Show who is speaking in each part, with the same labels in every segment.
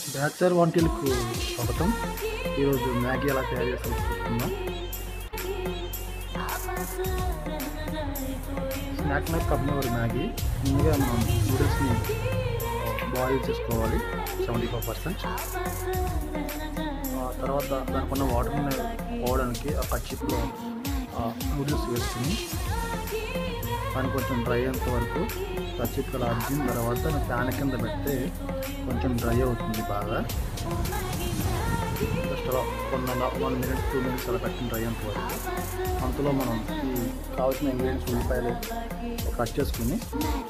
Speaker 1: బ్యాచర్ వంటలకు స్వాగతం ఈరోజు మ్యాగీ ఎలా తయారు చేస్తామో చూసుకుందాం స్నాక్ మ్యాక్ కంపెనీ వారి మ్యాగీ ముందుగా మనం నూడిల్స్ని బాయిల్ చేసుకోవాలి సెవెంటీ ఫైవ్ పర్సెంట్ తర్వాత దానికి ఉన్న వాటర్ని పోవడానికి ఆ కచ్చిప్లో నూడిల్స్ వేసుకుని దాన్ని కొంచెం డ్రై అయ్యేంత వరకు కచ్చిప్లో అర్జిన తర్వాత ఫ్యాన్ కింద పెడితే కొంచెం డ్రై అవుతుంది బాగా జస్ట్ అలా కొన్ని వన్ మినిట్ టూ మినిట్స్ అలా పెట్టిన డ్రై అయ్యేంత వరకు అంతలో మనం ఈ కావాల్సిన ఇంగ్రీడియంట్స్ ఉల్లిపాయలు కట్ చేసుకుని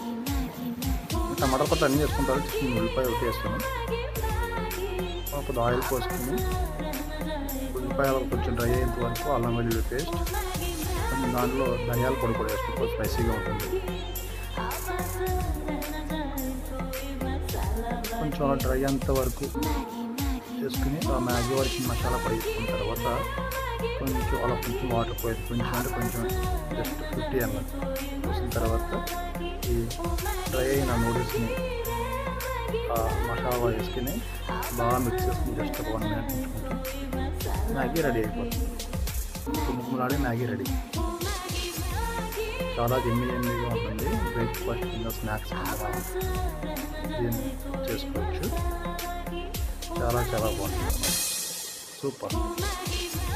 Speaker 1: టమాటా పట్టు అన్నీ వేసుకుంటారు చిన్న ఉల్లిపాయ ఒకటి వేస్తాను కొద్దిగా ఆయిల్ పోసుకుని ఉల్లిపాయలు కొంచెం డ్రై అయ్యేంత వరకు అల్లం వెల్లుల్లి పేస్ట్ కొంచెం దాంట్లో ధనియాల పొడి కూడా వేసుకుంటే స్పైసీగా ఉంటుంది కొంచెం అలా డ్రై అయ్యేంత వరకు చేసుకుని ఆ మ్యాగీ వరకు మసాలా పొడి వేసుకున్న తర్వాత కొంచెం అలా కొంచెం వాటర్ పోయి కొంచెం అంటే కొంచెం జస్ట్ ఫిఫ్టీ ఎంఎల్ పోసిన తర్వాత ఈ డ్రై అయిన నూడిల్స్ని ఆ మసాలా వేసుకుని బాగా మిక్స్ చేసుకుని జస్ట్ ఒక వన్ మినిట్ ఉంచుకుంటే మ్యాగీ రెడీ అయిపోతుంది కుమ్ముకుమలాడే మ్యాగీ రెడీ చాలా ఎమ్మి ఎమ్మిగా ఉంటుంది బ్రేక్ఫాస్ట్ కింద స్నాక్స్ కింద దీన్ని చేసుకోవచ్చు చాలా చాలా బాగుంటుంది సూపర్